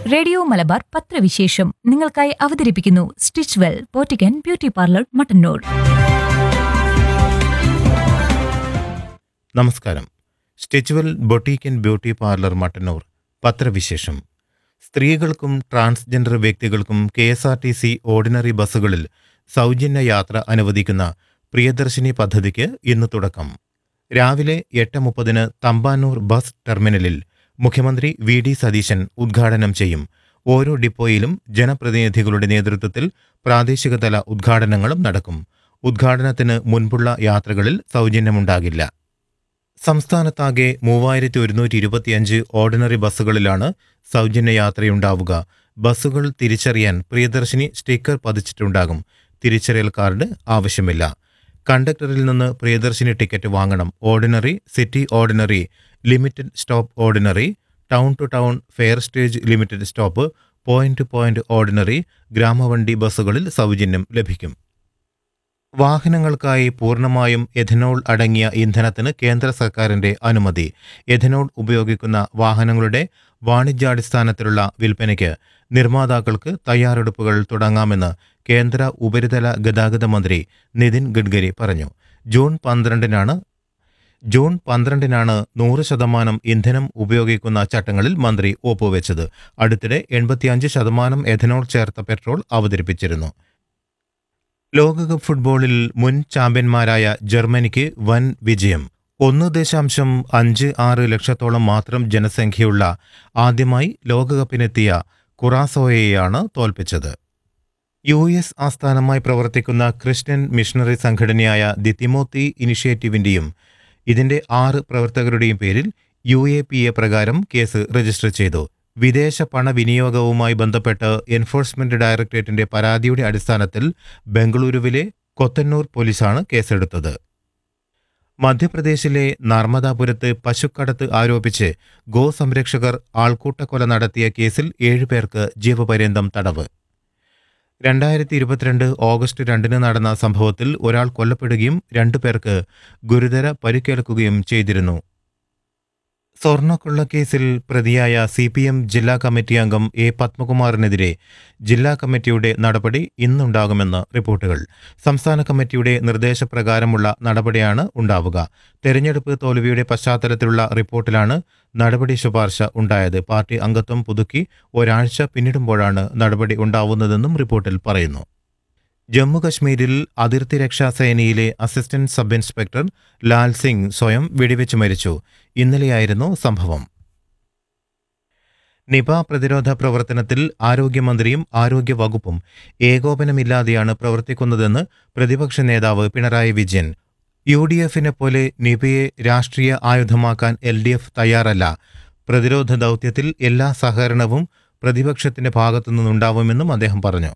radio Malabar പത്രവിശേഷം നിങ്ങൾക്കായി അവതരിപ്പിക്കുന്നു സ്റ്റിച്ച് വെൽ പോറ്റിക്കൻ ബ്യൂട്ടി പാർലർ മട്ടന്നൂർ നമസ്കാരം സ്റ്റിച്ചുവൽ boutique and beauty parlour Mattannur പത്രവിശേഷം സ്ത്രീകൾക്കും ട്രാൻസ്ജെൻഡർ വ്യക്തികൾക്കും K S R T C ordinary ബസ്സുകളിൽ സൗജന്യ യാത്ര അനുവദിക്കുന്ന പ്രിയദർശിനി പദ്ധതിക്ക് ഇന്ന് തുടക്കം രാവിലെ എട്ട് മുപ്പതിന് തമ്പാനൂർ ബസ് ടെർമിനലിൽ മുഖ്യമന്ത്രി വി ഡി സതീശൻ ഉദ്ഘാടനം ചെയ്യും ഓരോ ഡിപ്പോയിലും ജനപ്രതിനിധികളുടെ നേതൃത്വത്തിൽ പ്രാദേശികതല ഉദ്ഘാടനങ്ങളും നടക്കും ഉദ്ഘാടനത്തിന് മുൻപുള്ള യാത്രകളിൽ സൗജന്യമുണ്ടാകില്ല സംസ്ഥാനത്താകെ മൂവായിരത്തി ഒരുന്നൂറ്റി ഇരുപത്തിയഞ്ച് ഓർഡിനറി ബസ്സുകളിലാണ് സൗജന്യ യാത്രയുണ്ടാവുക ബസ്സുകൾ തിരിച്ചറിയാൻ പ്രിയദർശിനി സ്റ്റിക്കർ പതിച്ചിട്ടുണ്ടാകും തിരിച്ചറിയൽ കാർഡ് ആവശ്യമില്ല കണ്ടക്ടറിൽ നിന്ന് പ്രിയദർശിനി ടിക്കറ്റ് വാങ്ങണം ordinary city ordinary limited stop ordinary town to town fare stage limited stop point to point ordinary ഗ്രാമവണ്ടി ബസ്സുകളിൽ സൗജന്യം ലഭിക്കും വാഹനങ്ങൾക്കായി പൂർണ്ണമായും എഥനോൾ അടങ്ങിയ ഇന്ധനത്തിന് കേന്ദ്ര സർക്കാരിന്റെ അനുമതി എഥനോൾ ഉപയോഗിക്കുന്ന വാഹനങ്ങളുടെ വാണിജ്യാടിസ്ഥാനത്തിലുള്ള വിൽപ്പനയ്ക്ക് നിർമ്മാതാക്കൾക്ക് തയ്യാറെടുപ്പുകൾ തുടങ്ങാമെന്ന് കേന്ദ്ര ഉപരിതല ഗതാഗത മന്ത്രി നിതിൻ ഗഡ്കരി പറഞ്ഞു ജൂൺ പന്ത്രണ്ടിനാണ് ജൂൺ പന്ത്രണ്ടിനാണ് നൂറ് ശതമാനം ഇന്ധനം ഉപയോഗിക്കുന്ന ചട്ടങ്ങളിൽ മന്ത്രി ഒപ്പുവെച്ചത് അടുത്തിടെ എൺപത്തിയഞ്ച് ശതമാനം എഥനോൾ ചേർത്ത പെട്രോൾ അവതരിപ്പിച്ചിരുന്നു ലോകകപ്പ് ഫുട്ബോളിൽ മുൻ ചാമ്പ്യന്മാരായ ജർമ്മനിക്ക് വൻ വിജയം ഒന്ന് ദശാംശം അഞ്ച് ആറ് ലക്ഷത്തോളം മാത്രം ജനസംഖ്യയുള്ള ആദ്യമായി ലോകകപ്പിനെത്തിയ കുറാസോയെയാണ് തോൽപ്പിച്ചത് യു എസ് ആസ്ഥാനമായി പ്രവർത്തിക്കുന്ന ക്രിസ്ത്യൻ മിഷണറി സംഘടനയായ ദി തിമോത്തി ഇനിഷ്യേറ്റീവിന്റെയും ഇതിന്റെ ആറ് പ്രവർത്തകരുടെയും പേരിൽ യു എ പി എ പ്രകാരം കേസ് രജിസ്റ്റർ ചെയ്തു വിദേശ പണവിനിയോഗവുമായി ബന്ധപ്പെട്ട് എൻഫോഴ്സ്മെന്റ് ഡയറക്ടറേറ്റിന്റെ പരാതിയുടെ അടിസ്ഥാനത്തിൽ ബംഗളൂരുവിലെ കൊത്തന്നൂർ പോലീസാണ് കേസെടുത്തത് മധ്യപ്രദേശിലെ നർമ്മദാപുരത്ത് പശുക്കടത്ത് ആരോപിച്ച് ഗോസംരക്ഷകർ ആൾക്കൂട്ടക്കൊല നടത്തിയ കേസിൽ ഏഴുപേർക്ക് ജീവപര്യന്തം തടവ് രണ്ടായിരത്തി ഇരുപത്തിരണ്ട് ഓഗസ്റ്റ് രണ്ടിന് നടന്ന സംഭവത്തിൽ ഒരാൾ കൊല്ലപ്പെടുകയും രണ്ടുപേർക്ക് ഗുരുതര പരിക്കേൽക്കുകയും ചെയ്തിരുന്നു സ്വർണ്ണക്കൊള്ളക്കേസിൽ പ്രതിയായ സി പി എം ജില്ലാ കമ്മിറ്റി അംഗം എ പത്മകുമാറിനെതിരെ ജില്ലാ കമ്മിറ്റിയുടെ നടപടി ഇന്നുണ്ടാകുമെന്ന് റിപ്പോർട്ടുകൾ സംസ്ഥാന കമ്മിറ്റിയുടെ നിർദ്ദേശപ്രകാരമുള്ള നടപടിയാണ് ഉണ്ടാവുക തെരഞ്ഞെടുപ്പ് തോൽവിയുടെ പശ്ചാത്തലത്തിലുള്ള റിപ്പോർട്ടിലാണ് നടപടി ശുപാർശ ഉണ്ടായത് പാർട്ടി അംഗത്വം പുതുക്കി ഒരാഴ്ച പിന്നിടുമ്പോഴാണ് നടപടി ഉണ്ടാവുന്നതെന്നും റിപ്പോർട്ടിൽ പറയുന്നു ജമ്മു കശ്മീരിൽ അതിർത്തി രക്ഷാ സേനയിലെ assistant sub inspector Lal Singh സ്വയം വെടിവെച്ച് മരിച്ചു ഇന്നലെയായിരുന്നു സംഭവം നിപ പ്രതിരോധ പ്രവർത്തനത്തിൽ ആരോഗ്യമന്ത്രിയും ആരോഗ്യ വകുപ്പും ഏകോപനമില്ലാതെയാണ് പ്രവർത്തിക്കുന്നതെന്ന് പ്രതിപക്ഷ നേതാവ് പിണറായി വിജയൻ യു ഡി എഫിനെ പോലെ നിപയെ രാഷ്ട്രീയ ആയുധമാക്കാൻ എൽ ഡി എഫ് തയ്യാറല്ല പ്രതിരോധ ദൗത്യത്തിൽ എല്ലാ സഹകരണവും പ്രതിപക്ഷത്തിന്റെ ഭാഗത്തു നിന്നുണ്ടാവുമെന്നും അദ്ദേഹം പറഞ്ഞു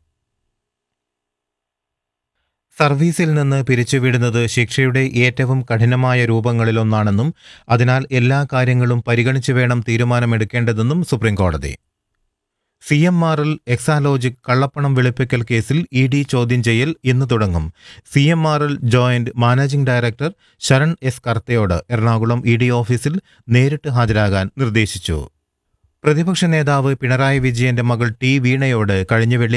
സർവീസിൽ നിന്ന് പിരിച്ചുവിടുന്നത് ശിക്ഷയുടെ ഏറ്റവും കഠിനമായ രൂപങ്ങളിലൊന്നാണെന്നും അതിനാൽ എല്ലാ കാര്യങ്ങളും പരിഗണിച്ചു വേണം തീരുമാനമെടുക്കേണ്ടതെന്നും സുപ്രീംകോടതി സി എം ആറിൽ എക്സാലോജിക് കള്ളപ്പണം വെളുപ്പിക്കൽ കേസിൽ ഇ ഡി ചോദ്യം ചെയ്യൽ ഇന്ന് തുടങ്ങും സി എം ആറിൽ joint managing director Saran S കർത്തയോട് എറണാകുളം ഇ ഡി ഓഫീസിൽ നേരിട്ട് ഹാജരാകാൻ നിർദ്ദേശിച്ചു പ്രതിപക്ഷ നേതാവ് പിണറായി വിജയന്റെ മകൾ ടി വീണയോട് കഴിഞ്ഞ വെള്ളി